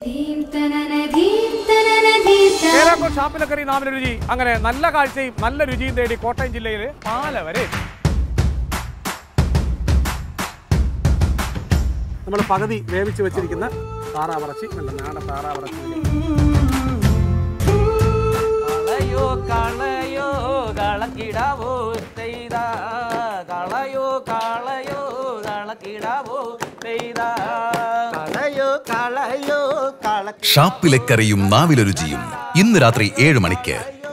കേരള ഷാപ്പിലക്കറി നാമിന് രുചി അങ്ങനെ നല്ല കാഴ്ചയും നല്ല രുചിയും തേടി കോട്ടയം ജില്ലയിലെ പാല വരെ നമ്മൾ പകുതി വേവിച്ച് വെച്ചിരിക്കുന്ന താറാവിറച്ചി നല്ല നാടൻ താറാവിറച്ചി കളയോ കളയോ കളക്കിടാവോ ചെയ്ത കളയോ കളയോ കളക്കിടാവോ ചെയ്ത കളയോ കളയോ കള ഷാപ്പിലെ കറിയും നാവിലൊരുചിയും ഇന്ന് രാത്രി ഏഴ് മണിക്ക്